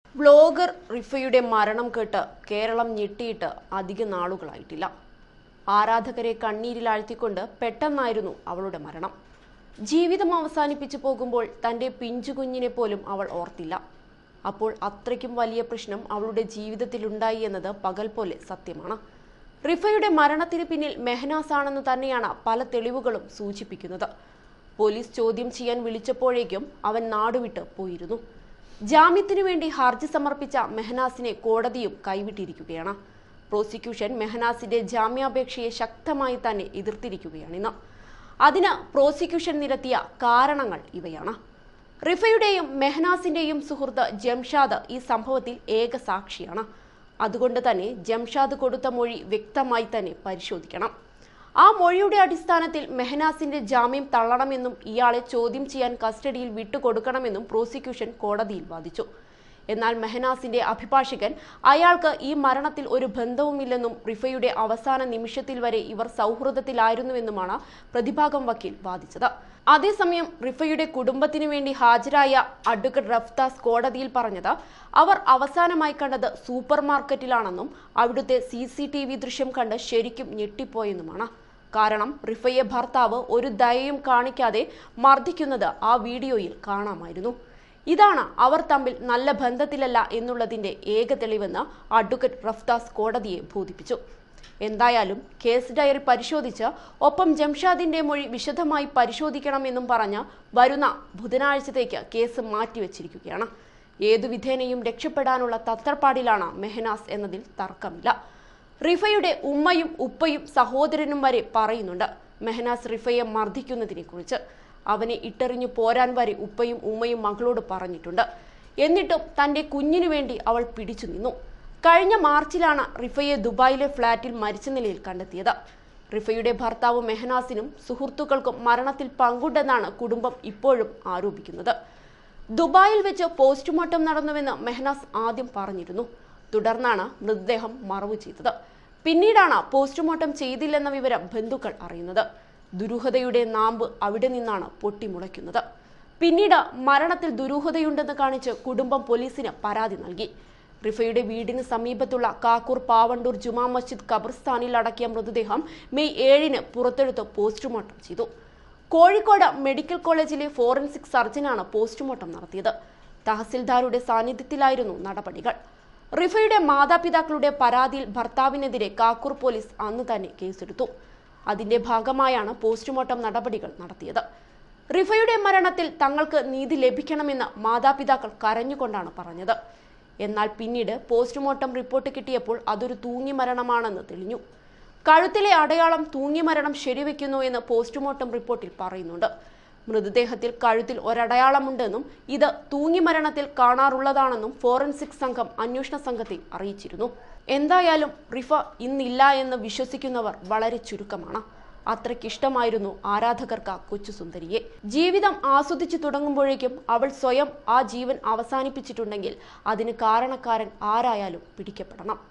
vlogger റിഫയുടെ മരണം കേട്ട് കേരളം ഞെട്ടിയിട്ട് അധിക നാളുകളായിട്ടില്ല ആരാധകരെ കണ്ണീരിലാഴ്ത്തിക്കൊണ്ട് പെട്ടെന്നായിരുന്നു അവളുടെ മരണം ജീവിതം അവസാനിപ്പിച്ചു പോകുമ്പോൾ തന്റെ പിഞ്ചുകുഞ്ഞിനെ പോലും അവൾ ഓർത്തില്ല അപ്പോൾ അത്രയ്ക്കും വലിയ പ്രശ്നം അവളുടെ ജീവിതത്തിലുണ്ടായി എന്നത് പകൽ പോലെ സത്യമാണ് റിഫയുടെ മരണത്തിന് പിന്നിൽ മെഹനാസ് ആണെന്ന് തന്നെയാണ് പല തെളിവുകളും സൂചിപ്പിക്കുന്നത് പോലീസ് ചോദ്യം ചെയ്യാൻ വിളിച്ചപ്പോഴേക്കും അവൻ നാടുവിട്ട് പോയിരുന്നു ജാമ്യത്തിനു വേണ്ടി ഹർജി സമർപ്പിച്ച മെഹനാസിനെ കോടതിയും കൈവിട്ടിരിക്കുകയാണ് പ്രോസിക്യൂഷൻ മെഹനാസിന്റെ ജാമ്യാപേക്ഷയെ ശക്തമായി തന്നെ എതിർത്തിരിക്കുകയാണിന്ന് അതിന് പ്രോസിക്യൂഷൻ നിരത്തിയ കാരണങ്ങൾ ഇവയാണ് റിഫയുടെയും മെഹനാസിന്റെയും സുഹൃത്ത് ജംഷാദ് ഈ സംഭവത്തിൽ ഏക സാക്ഷിയാണ് അതുകൊണ്ട് തന്നെ ജംഷാദ് കൊടുത്ത മൊഴി വ്യക്തമായി തന്നെ പരിശോധിക്കണം ആ മൊഴിയുടെ അടിസ്ഥാനത്തിൽ മെഹനാസിന്റെ ജാമ്യം തള്ളണമെന്നും ഇയാളെ ചോദ്യം ചെയ്യാൻ കസ്റ്റഡിയിൽ വിട്ടുകൊടുക്കണമെന്നും പ്രോസിക്യൂഷൻ കോടതിയിൽ വാദിച്ചു എന്നാൽ മെഹനാസിന്റെ അഭിഭാഷകൻ അയാൾക്ക് ഈ മരണത്തിൽ ഒരു ബന്ധവുമില്ലെന്നും റിഫയുടെ അവസാന നിമിഷത്തിൽ വരെ ഇവർ സൗഹൃദത്തിലായിരുന്നുവെന്നുമാണ് പ്രതിഭാഗം വക്കീൽ വാദിച്ചത് അതേസമയം റിഫയുടെ കുടുംബത്തിനു വേണ്ടി ഹാജരായ അഡ്വക്കേറ്റ് റഫ്താസ് കോടതിയിൽ പറഞ്ഞത് അവർ അവസാനമായി കണ്ടത് സൂപ്പർ മാർക്കറ്റിലാണെന്നും അവിടുത്തെ സി സി ടി വി ദൃശ്യം കണ്ട് ശരിക്കും ഞെട്ടിപ്പോയെന്നുമാണ് കാരണം റിഫയെ ഭർത്താവ് ഒരു ദയയും കാണിക്കാതെ മർദ്ദിക്കുന്നത് ആ വീഡിയോയിൽ കാണാമായിരുന്നു ഇതാണ് അവർ തമ്മിൽ നല്ല ബന്ധത്തിലല്ല എന്നുള്ളതിന്റെ ഏക തെളിവെന്ന് അഡ്വക്കേറ്റ് റഫ്താസ് കോടതിയെ ബോധിപ്പിച്ചു എന്തായാലും കേസ് ഡയറി പരിശോധിച്ച് ഒപ്പം ജംഷാദിന്റെ മൊഴി വിശദമായി പരിശോധിക്കണമെന്നും പറഞ്ഞ് വരുന്ന ബുധനാഴ്ചത്തേക്ക് കേസ് മാറ്റിവെച്ചിരിക്കുകയാണ് ഏതു വിധേനയും രക്ഷപ്പെടാനുള്ള തത്രപ്പാടിലാണ് മെഹനാസ് എന്നതിൽ തർക്കമില്ല റിഫയുടെ ഉമ്മയും ഉപ്പയും സഹോദരനും വരെ പറയുന്നുണ്ട് മെഹനാസ് റിഫയെ മർദ്ദിക്കുന്നതിനെ കുറിച്ച് അവനെ ഇട്ടെറിഞ്ഞു പോരാൻ വരെ ഉപ്പയും ഉമ്മയും മകളോട് പറഞ്ഞിട്ടുണ്ട് എന്നിട്ടും തന്റെ കുഞ്ഞിനു വേണ്ടി അവൾ പിടിച്ചു നിന്നു കഴിഞ്ഞ മാർച്ചിലാണ് റിഫയെ ദുബായിലെ ഫ്ളാറ്റിൽ മരിച്ച നിലയിൽ കണ്ടെത്തിയത് റിഫയുടെ ഭർത്താവ് മെഹനാസിനും സുഹൃത്തുക്കൾക്കും മരണത്തിൽ പങ്കുണ്ടെന്നാണ് കുടുംബം ഇപ്പോഴും ആരോപിക്കുന്നത് ദുബായിൽ വെച്ച് പോസ്റ്റ്മോർട്ടം നടന്നുവെന്ന് മെഹനാസ് ആദ്യം പറഞ്ഞിരുന്നു തുടർന്നാണ് മൃതദേഹം മറവു ചെയ്തത് പിന്നീടാണ് പോസ്റ്റ്മോർട്ടം ചെയ്തില്ലെന്ന വിവരം ബന്ധുക്കൾ അറിയുന്നത് ദുരൂഹതയുടെ നാമ്പ് അവിടെ നിന്നാണ് പൊട്ടിമുളയ്ക്കുന്നത് പിന്നീട് മരണത്തിൽ ദുരൂഹതയുണ്ടെന്ന് കാണിച്ച് കുടുംബം പോലീസിന് പരാതി നൽകി റിഫയുടെ വീടിന് സമീപത്തുള്ള കാക്കൂർ പാവണ്ടൂർ ജുമാ മസ്ജിദ് ഖബർസ്ഥാനിൽ അടക്കിയ മൃതദേഹം മെയ് ഏഴിന് പുറത്തെടുത്ത് പോസ്റ്റ്മോർട്ടം ചെയ്തു കോഴിക്കോട് മെഡിക്കൽ കോളേജിലെ ഫോറൻസിക് സർജനാണ് പോസ്റ്റ്മോർട്ടം നടത്തിയത് തഹസിൽദാരുടെ സാന്നിധ്യത്തിലായിരുന്നു നടപടികൾ റിഫയുടെ മാതാപിതാക്കളുടെ പരാതിയിൽ ഭർത്താവിനെതിരെ കാക്കൂർ പോലീസ് അന്ന് തന്നെ കേസെടുത്തു അതിന്റെ ഭാഗമായാണ് പോസ്റ്റ്മോർട്ടം നടപടികൾ നടത്തിയത് റിഫയുടെ മരണത്തിൽ തങ്ങൾക്ക് നീതി ലഭിക്കണമെന്ന് മാതാപിതാക്കൾ കരഞ്ഞുകൊണ്ടാണ് പറഞ്ഞത് എന്നാൽ പിന്നീട് പോസ്റ്റ്മോർട്ടം റിപ്പോർട്ട് കിട്ടിയപ്പോൾ അതൊരു തൂങ്ങി മരണമാണെന്ന് തെളിഞ്ഞു കഴുത്തിലെ അടയാളം തൂങ്ങി മരണം ശരിവെക്കുന്നു എന്ന് പോസ്റ്റ്മോർട്ടം റിപ്പോർട്ടിൽ പറയുന്നുണ്ട് മൃതദേഹത്തിൽ കഴുത്തിൽ ഒരടയാളമുണ്ടെന്നും ഇത് തൂങ്ങി മരണത്തിൽ കാണാറുള്ളതാണെന്നും ഫോറൻസിക് സംഘം അന്വേഷണ സംഘത്തെ അറിയിച്ചിരുന്നു എന്തായാലും റിഫ ഇന്നില്ല എന്ന് വിശ്വസിക്കുന്നവർ വളരെ ചുരുക്കമാണ് അത്രയ്ക്കിഷ്ടമായിരുന്നു ആരാധകർക്ക് ആ കൊച്ചു സുന്ദരിയെ ജീവിതം ആസ്വദിച്ചു തുടങ്ങുമ്പോഴേക്കും അവൾ സ്വയം ആ ജീവൻ അവസാനിപ്പിച്ചിട്ടുണ്ടെങ്കിൽ അതിന് കാരണക്കാരൻ ആരായാലും പിടിക്കപ്പെടണം